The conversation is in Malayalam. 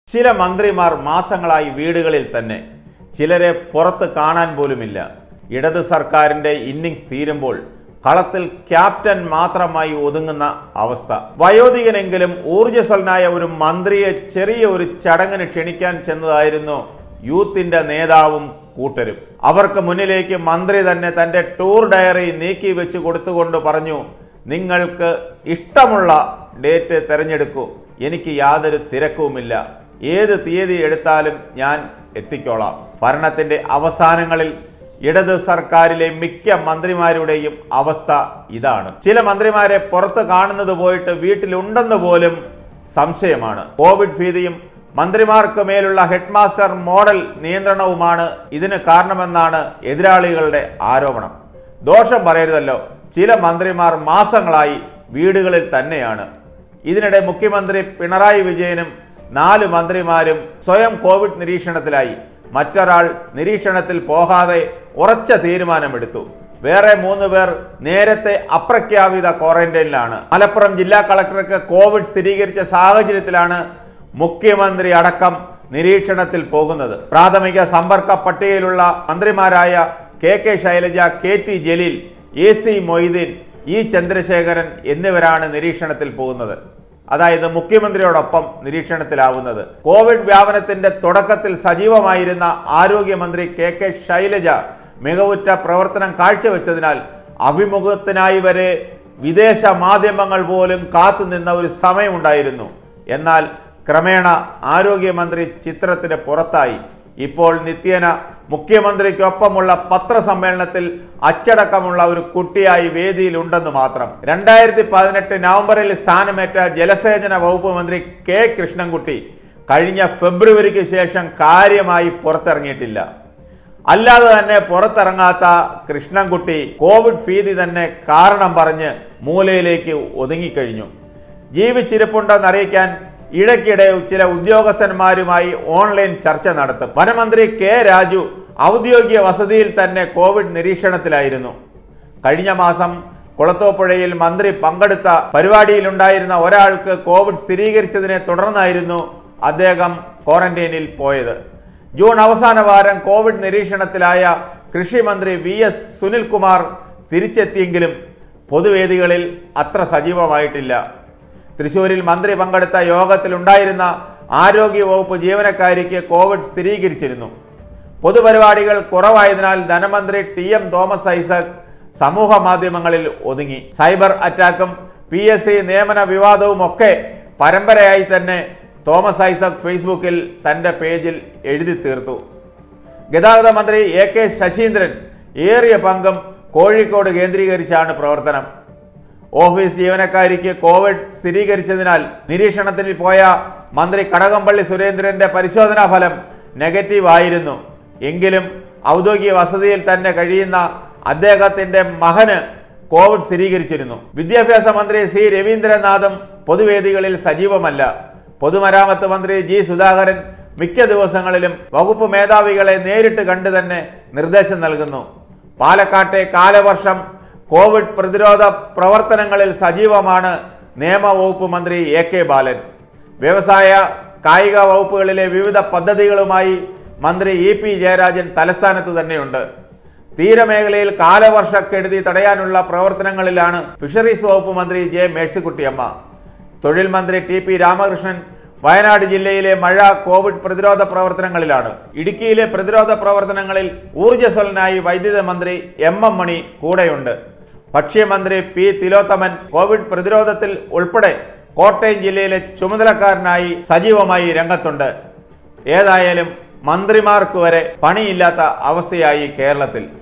ചില മന്ത്രിമാർ മാസങ്ങളായി വീടുകളിൽ തന്നെ ചിലരെ പുറത്ത് കാണാൻ പോലുമില്ല ഇടത് സർക്കാരിന്റെ ഇന്നിങ്സ് തീരുമ്പോൾ കളത്തിൽ ക്യാപ്റ്റൻ മാത്രമായി ഒതുങ്ങുന്ന അവസ്ഥ വയോധികനെങ്കിലും ഊർജ്ജസ്വലനായ ഒരു മന്ത്രിയെ ചെറിയ ഒരു ചടങ്ങിന് ക്ഷണിക്കാൻ ചെന്നതായിരുന്നു യൂത്തിന്റെ നേതാവും കൂട്ടരും അവർക്ക് മുന്നിലേക്ക് മന്ത്രി തന്നെ തന്റെ ടൂർ ഡയറി നീക്കി വെച്ച് കൊടുത്തുകൊണ്ട് പറഞ്ഞു നിങ്ങൾക്ക് ഇഷ്ടമുള്ള ഡേറ്റ് തിരഞ്ഞെടുക്കൂ എനിക്ക് യാതൊരു തിരക്കുമില്ല ഏത് തീയതി എടുത്താലും ഞാൻ എത്തിക്കോളാം ഭരണത്തിന്റെ അവസാനങ്ങളിൽ ഇടത് സർക്കാരിലെ മിക്ക മന്ത്രിമാരുടെയും അവസ്ഥ ഇതാണ് ചില മന്ത്രിമാരെ പുറത്ത് കാണുന്നത് പോയിട്ട് വീട്ടിലുണ്ടെന്ന് പോലും സംശയമാണ് കോവിഡ് ഭീതിയും മന്ത്രിമാർക്ക് മേലുള്ള ഹെഡ് മാസ്റ്റർ മോഡൽ നിയന്ത്രണവുമാണ് ഇതിന് കാരണമെന്നാണ് എതിരാളികളുടെ ആരോപണം ദോഷം പറയരുതല്ലോ ചില മന്ത്രിമാർ മാസങ്ങളായി വീടുകളിൽ തന്നെയാണ് ഇതിനിടെ മുഖ്യമന്ത്രി പിണറായി വിജയനും നാല് മന്ത്രിമാരും സ്വയം കോവിഡ് നിരീക്ഷണത്തിലായി മറ്റൊരാൾ നിരീക്ഷണത്തിൽ പോകാതെ ഉറച്ച തീരുമാനമെടുത്തു വേറെ മൂന്ന് പേർ നേരത്തെ അപ്രഖ്യാപിത ക്വാറന്റൈനിലാണ് മലപ്പുറം ജില്ലാ കളക്ടർക്ക് കോവിഡ് സ്ഥിരീകരിച്ച സാഹചര്യത്തിലാണ് മുഖ്യമന്ത്രി അടക്കം നിരീക്ഷണത്തിൽ പോകുന്നത് പ്രാഥമിക സമ്പർക്ക പട്ടികയിലുള്ള മന്ത്രിമാരായ K K Shailaja K T Jaleel A C Moideen E Chandrasekharan എന്നിവരാണ് നിരീക്ഷണത്തിൽ പോകുന്നത് അതായത് മുഖ്യമന്ത്രിയോടൊപ്പം നിരീക്ഷണത്തിലാവുന്നത് കോവിഡ് വ്യാപനത്തിന്റെ തുടക്കത്തിൽ സജീവമായിരുന്ന ആരോഗ്യമന്ത്രി കെ കെ ശൈലജ മികവുറ്റ പ്രവർത്തനം കാഴ്ചവെച്ചതിനാൽ അഭിമുഖത്തിനായി വരെ വിദേശ മാധ്യമങ്ങൾ പോലും കാത്തുനിന്ന ഒരു സമയമുണ്ടായിരുന്നു എന്നാൽ ക്രമേണ ആരോഗ്യമന്ത്രി ചിത്രത്തിന് പുറത്തായി ഇപ്പോൾ നിത്യേന മുഖ്യമന്ത്രിക്കൊപ്പമുള്ള പത്രസമ്മേളനത്തിൽ അച്ചടക്കമുള്ള ഒരു കുട്ടിയായി വേദിയിലുണ്ടെന്ന് മാത്രം രണ്ടായിരത്തി പതിനെട്ട് നവംബറിൽ സ്ഥാനമേറ്റ ജലസേചന വകുപ്പ് മന്ത്രി കെ കൃഷ്ണൻകുട്ടി കഴിഞ്ഞ ഫെബ്രുവരിക്ക് ശേഷം കാര്യമായി പുറത്തിറങ്ങിയിട്ടില്ല അല്ലാതെ തന്നെ പുറത്തിറങ്ങാത്ത കൃഷ്ണൻകുട്ടി കോവിഡ് ഭീതി തന്നെ കാരണം പറഞ്ഞ് മൂലയിലേക്ക് ഒതുങ്ങിക്കഴിഞ്ഞു ജീവിച്ചിരിപ്പുണ്ടെന്ന് അറിയിക്കാൻ ഇടയ്ക്കിടെ ചില ഉദ്യോഗസ്ഥന്മാരുമായി ഓൺലൈൻ ചർച്ച നടത്തും വനമന്ത്രി കെ രാജു ഔദ്യോഗിക വസതിയിൽ തന്നെ കോവിഡ് നിരീക്ഷണത്തിലായിരുന്നു കഴിഞ്ഞ മാസം കുളത്തോപ്പുഴയിൽ മന്ത്രി പങ്കെടുത്ത പരിപാടിയിലുണ്ടായിരുന്ന ഒരാൾക്ക് കോവിഡ് സ്ഥിരീകരിച്ചതിനെ തുടർന്നായിരുന്നു അദ്ദേഹം ക്വാറന്റൈനിൽ പോയത് ജൂൺ അവസാന വാരം കോവിഡ് നിരീക്ഷണത്തിലായ കൃഷിമന്ത്രി വി എസ് സുനിൽകുമാർ തിരിച്ചെത്തിയെങ്കിലും പൊതുവേദികളിൽ അത്ര സജീവമായിട്ടില്ല തൃശൂരിൽ മന്ത്രി പങ്കെടുത്ത യോഗത്തിലുണ്ടായിരുന്ന ആരോഗ്യ വകുപ്പ് ജീവനക്കാരിക്ക് കോവിഡ് സ്ഥിരീകരിച്ചിരുന്നു പൊതുപരിപാടികൾ കുറവായതിനാൽ ധനമന്ത്രി ടി എം തോമസ് ഐസക് സമൂഹ മാധ്യമങ്ങളിൽ ഒതുങ്ങി സൈബർ അറ്റാക്കും പി എസ് സി നിയമന വിവാദവും ഒക്കെ പരമ്പരയായി തന്നെ തോമസ് ഐസക് ഫേസ്ബുക്കിൽ തൻ്റെ പേജിൽ എഴുതി തീർത്തു ഗതാഗത മന്ത്രി എ കെ ശശീന്ദ്രൻ ഏറിയ പങ്കും കോഴിക്കോട് കേന്ദ്രീകരിച്ചാണ് പ്രവർത്തനം ഓഫീസ് ജീവനക്കാരിക്ക് കോവിഡ് സ്ഥിരീകരിച്ചതിനാൽ നിരീക്ഷണത്തിൽ പോയ മന്ത്രി കടകംപള്ളി സുരേന്ദ്രന്റെ പരിശോധനാ ഫലം നെഗറ്റീവ് ആയിരുന്നു എങ്കിലും ഔദ്യോഗിക വസതിയിൽ തന്നെ കഴിയുന്ന അദ്ദേഹത്തിന്റെ മകന് കോവിഡ് സ്ഥിരീകരിച്ചിരുന്നു വിദ്യാഭ്യാസ മന്ത്രി സി രവീന്ദ്രനാഥും പൊതുവേദികളിൽ സജീവമല്ല പൊതുമരാമത്ത് മന്ത്രി ജി സുധാകരൻ മിക്ക ദിവസങ്ങളിലും വകുപ്പ് മേധാവികളെ നേരിട്ട് കണ്ട് തന്നെ നിർദ്ദേശം നൽകുന്നു പാലക്കാട്ടെ കാലവർഷം കോവിഡ് പ്രതിരോധ പ്രവർത്തനങ്ങളിൽ സജീവമാണ് നിയമവകുപ്പ് മന്ത്രി എ കെ ബാലൻ വ്യവസായ കായിക വകുപ്പുകളിലെ വിവിധ പദ്ധതികളുമായി മന്ത്രി ഇ പി ജയരാജൻ തലസ്ഥാനത്ത് തന്നെയുണ്ട് തീരമേഖലയിൽ കാലവർഷക്കെടുതി തടയാനുള്ള പ്രവർത്തനങ്ങളിലാണ് ഫിഷറീസ് വകുപ്പ് മന്ത്രി ജെ മേഴ്സിക്കുട്ടിയമ്മ തൊഴിൽ മന്ത്രി ടി പി രാമകൃഷ്ണൻ വയനാട് ജില്ലയിലെ മഴ കോവിഡ് പ്രതിരോധ പ്രവർത്തനങ്ങളിലാണ് ഇടുക്കിയിലെ പ്രതിരോധ പ്രവർത്തനങ്ങളിൽ ഊർജ്ജസ്വലനായി വൈദ്യുത മന്ത്രി എം എം മണി കൂടെയുണ്ട് ഭക്ഷ്യമന്ത്രി പി തിലോത്തമൻ കോവിഡ് പ്രതിരോധത്തിൽ ഉൾപ്പെടെ കോട്ടയം ജില്ലയിലെ ചുമതലക്കാരനായി സജീവമായി രംഗത്തുണ്ട് ഏതായാലും മന്ത്രിമാർക്ക് വരെ പണിയില്ലാത്ത അവസ്ഥയായി കേരളത്തിൽ